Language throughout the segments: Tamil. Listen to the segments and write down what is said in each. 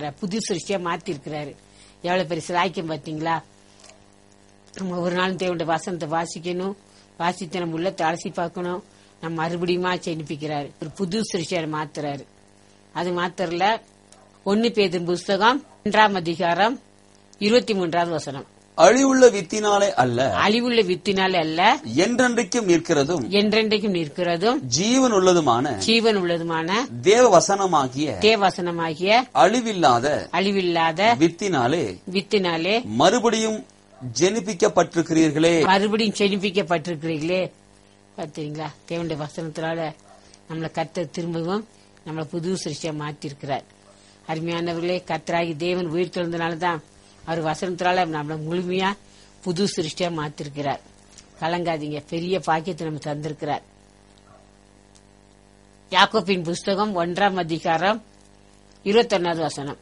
இருக்கிறார் புது சிருஷ்டியா மாத்தி இருக்கிறாரு எவ்வளவு பெரிய சிலாய்க்கம் பாத்தீங்களா நம்ம ஒரு நாள் தேவனுடைய வசனத்தை வாசிக்கணும் வாசித்து நம்ம உள்ளத்தை அலசி பார்க்கணும் நம்ம மறுபடியுமா செனிப்பிக்கிறாரு ஒரு புது சிருஷ்டியை மாத்துறாரு அது மாத்திரல ஒன்னு பேதின் புஸ்தகம் ஒன்றாம் அதிகாரம் இருபத்தி மூன்றாவது வசனம் அழிவுள்ள வித்தினாலே அல்ல அழிவுள்ள வித்தினால் அல்ல என்றென்றைக்கும் நிற்கிறதும் என்றென்றைக்கும் நிற்கிறதும் ஜீவன் உள்ளதுமான ஜீவன் உள்ளதுமான தேவ வசனமாகிய தேவசனமாகிய அழிவில்லாத அழிவில்லாத வித்தினாலே வித்தினாலே மறுபடியும் ஜெனிப்பிக்கப்பட்டிருக்கிறீர்களே மறுபடியும் செழிப்பிக்கப்பட்டிருக்கிறீர்களே பார்த்தீங்களா தேவனுடைய வசனத்தினால நம்மளை கத்த திரும்பவும் நம்மளை புது சிருஷ்டியா மாத்திருக்கிறார் அருமையானவர்களே கத்தராகி தேவன் உயிர் திறந்தனால தான் அவர் வசனத்தினால நம்மளை முழுமையா புது சிருஷ்டியா மாத்திருக்கிறார் கலங்காதீங்க பெரிய பாக்கியத்தை நம்ம தந்திருக்கிறார் யாக்கோப்பின் புஸ்தகம் ஒன்றாம் அதிகாரம் இருபத்தொன்னாவது வசனம்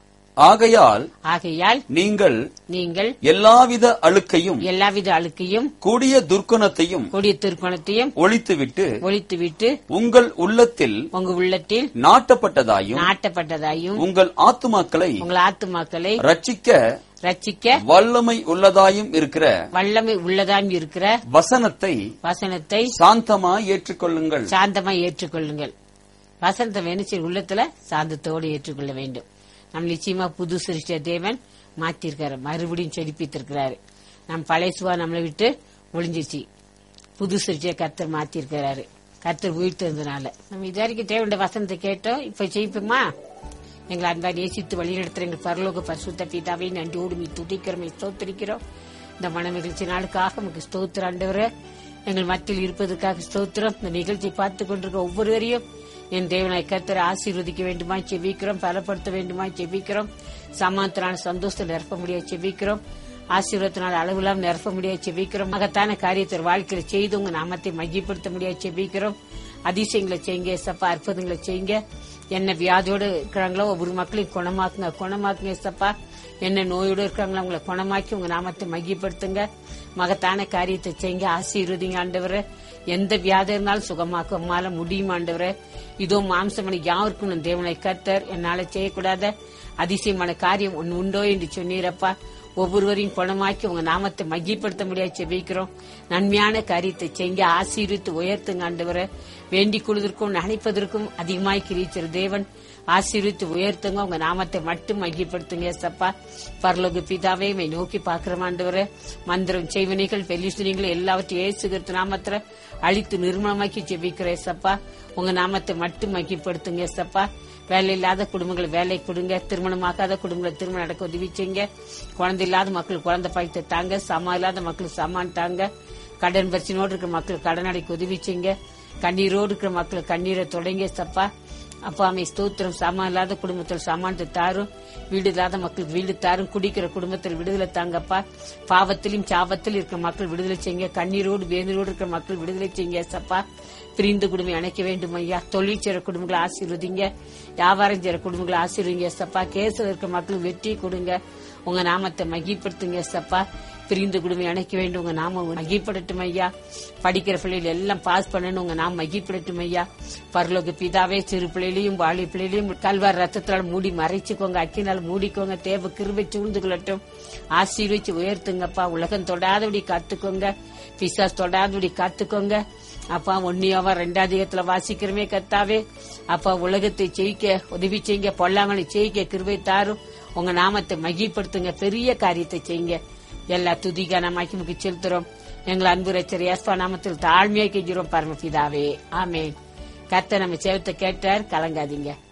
ஆகையால் ஆகையால் நீங்கள் நீங்கள் எல்லாவித அழுக்கையும் எல்லாவித அழுக்கையும் கொடிய துர்க்குணத்தையும் கொடிய திருக்கோணத்தையும் ஒழித்துவிட்டு ஒழித்துவிட்டு உங்கள் உள்ளத்தில் உங்க உள்ளத்தில் நாட்டப்பட்டதாயும் நாட்டப்பட்டதாயும் உங்கள் ஆத்துமாக்களை உங்கள் ஆத்துமாக்களை ரட்சிக்க ரட்சிக்க வல்லமை உள்ளதாயும் இருக்கிற வல்லமை உள்ளதாம் இருக்கிற வசனத்தை வசனத்தை சாந்தமாய் ஏற்றுக்கொள்ளுங்கள் சாந்தமாய் ஏற்றுக்கொள்ளுங்கள் வசனத்தை வேணுச்சு உள்ளத்துல சாந்தத்தோடு ஏற்றுக்கொள்ள வேண்டும் நம்ம நிச்சயமா புது சிருஷ்டிய தேவன் மாத்திருக்காரு மறுபடியும் செழிப்பித்திருக்கிறாரு நம் பழைய சுவா நம்மளை விட்டு ஒளிஞ்சிச்சு புது சிருஷ்டிய கர்த்தர் மாத்திருக்கிறாரு கர்த்தர் உயிர்த்ததுனால நம்ம இது வரைக்கும் தேவனுடைய வசனத்தை கேட்டோம் இப்ப ஜெயிப்போமா எங்களை அன்பா நேசித்து வழிநடத்துற எங்கள் பரலோக பரிசுத்த பிதாவை நன்றியோடு மீ துதிக்கிறோம் ஸ்தோத்திரிக்கிறோம் இந்த மன நிகழ்ச்சி நாளுக்காக நமக்கு ஸ்தோத்திர ஆண்டவரே எங்கள் மத்தியில் இருப்பதற்காக ஸ்தோத்திரம் இந்த நிகழ்ச்சி பார்த்து கொண்டிருக்க ஒவ்வொருவரையும் என் தேவனாய் கர்த்தரை ஆசீர்வதிக்க வேண்டுமா செபிக்கிறோம் பலப்படுத்த வேண்டுமா செபிக்கிறோம் சமாந்தரான சந்தோஷத்தை நிரப்ப முடியாது செபிக்கிறோம் ஆசீர்வாதத்தினால் அளவிலாம் நிரப்ப முடியாது செபிக்கிறோம் மகத்தான காரியத்தை வாழ்க்கையில செய்து உங்க நாமத்தை மையப்படுத்த முடியாது செபிக்கிறோம் அதிசயங்களை செய்யுங்க சப்பா அற்புதங்களை செய்யுங்க என்ன வியாதியோடு இருக்கிறாங்களோ ஒவ்வொரு மக்களையும் குணமாக்குங்க குணமாக்குங்க சப்பா என்ன நோயோடு இருக்கிறாங்களோ அவங்களை குணமாக்கி உங்க நாமத்தை மையப்படுத்துங்க மகத்தான காரியத்தை செய்யுங்க ஆசீர்வதிங்க ஆண்டவரை எந்த வியாதி இருந்தாலும் சுகமாக்க உம்மால முடியும் ஆண்டவரே இதோ மாம்சமனை யாருக்கும் தேவனை கர்த்தர் என்னால செய்யக்கூடாத அதிசயமான காரியம் ஒன்னு உண்டோ என்று சொன்னீரப்பா ஒவ்வொருவரையும் குணமாக்கி உங்க நாமத்தை மையப்படுத்த முடியாது செபிக்கிறோம் நன்மையான காரியத்தை செய்ய ஆசீர்வித்து உயர்த்துங்க ஆண்டவரை வேண்டிக் கொள்வதற்கும் நினைப்பதற்கும் அதிகமாய் கிரீச்சர் தேவன் ஆசீர்வித்து உயர்த்துங்க உங்க நாமத்தை மட்டும் மையப்படுத்துங்க சப்பா பரலோக பிதாவே மை நோக்கி பாக்குற ஆண்டவரை மந்திரம் செய்வனைகள் பெலிசுனிகள் எல்லாவற்றையும் ஏசுகிறது நாமத்துல அழித்து நிர்மலமாக்கி ஜெபிக்கிறேன் சப்பா உங்க நாமத்தை மட்டும் மையப்படுத்துங்க சப்பா வேலை இல்லாத குடும்பங்களை வேலை கொடுங்க திருமணமாக்காத குடும்பங்களை திருமணம் நடக்க உதவி செய்யுங்க குழந்தை இல்லாத மக்கள் குழந்தை பாய்த்து தாங்க சமா இல்லாத மக்கள் சமான் தாங்க கடன் பிரச்சனையோடு இருக்கிற மக்கள் கடன் அடைக்க உதவி செய்யுங்க கண்ணீரோடு இருக்கிற மக்கள் கண்ணீரை தொடங்க சப்பா அப்பா அமை ஸ்தோத்திரம் சமா இல்லாத குடும்பத்தில் சமானத்தை தாரும் வீடு இல்லாத மக்களுக்கு வீடு தாரும் குடிக்கிற குடும்பத்தில் விடுதலை தாங்கப்பா பாவத்திலும் சாபத்திலும் இருக்கிற மக்கள் விடுதலை செய்யுங்க கண்ணீரோடு வேதனோடு இருக்கிற மக்கள் விடுதலை செய்யுங்க சப்பா பிரிந்து குடும்பம் அணைக்க வேண்டும் ஐயா தொழில் செய்யற குடும்பங்களை ஆசீர்வதிங்க வியாபாரம் செய்யற குடும்பங்களை ஆசீர்வதிங்க சப்பா கேசில் இருக்க மக்களுக்கு வெற்றி கொடுங்க உங்க நாமத்தை மகிப்படுத்துங்க சப்பா பிரிந்து குடும்பம் அணைக்க வேண்டும் உங்க நாம மகிப்படட்டும் ஐயா படிக்கிற பிள்ளைகள் எல்லாம் பாஸ் பண்ணணும் உங்க நாம மகிப்படட்டும் ஐயா பரலோக பிதாவே சிறு பிள்ளைகளையும் வாழி பிள்ளைகளையும் கல்வார் ரத்தத்தால் மூடி மறைச்சுக்கோங்க அக்கினால் மூடிக்கோங்க தேவ கிருபை சூழ்ந்து கொள்ளட்டும் ஆசீர்வச்சு உயர்த்துங்கப்பா உலகம் தொடாதபடி காத்துக்கோங்க பிசாஸ் தொடாதபடி காத்துக்கோங்க அப்பா ஒன்னியாவா ரெண்டாதிகத்துல வாசிக்கிறமே கத்தாவே அப்பா உலகத்தை ஜெயிக்க உதவி செய்யுங்க பொல்லாங்களை ஜெயிக்க கிருபை தாரும் உங்க நாமத்தை மகிப்படுத்துங்க பெரிய காரியத்தை செய்யுங்க எல்லா துதிகா நாமாக்கி முக்கி செலுத்துறோம் எங்கள் அன்பு ரச்சர் ஏஸ்பா நாமத்தில் தாழ்மையா கெஞ்சிரோம் பரமபிதாவே ஆமேன் கத்த நம்ம சேவத்தை கேட்டார் கலங்காதீங்க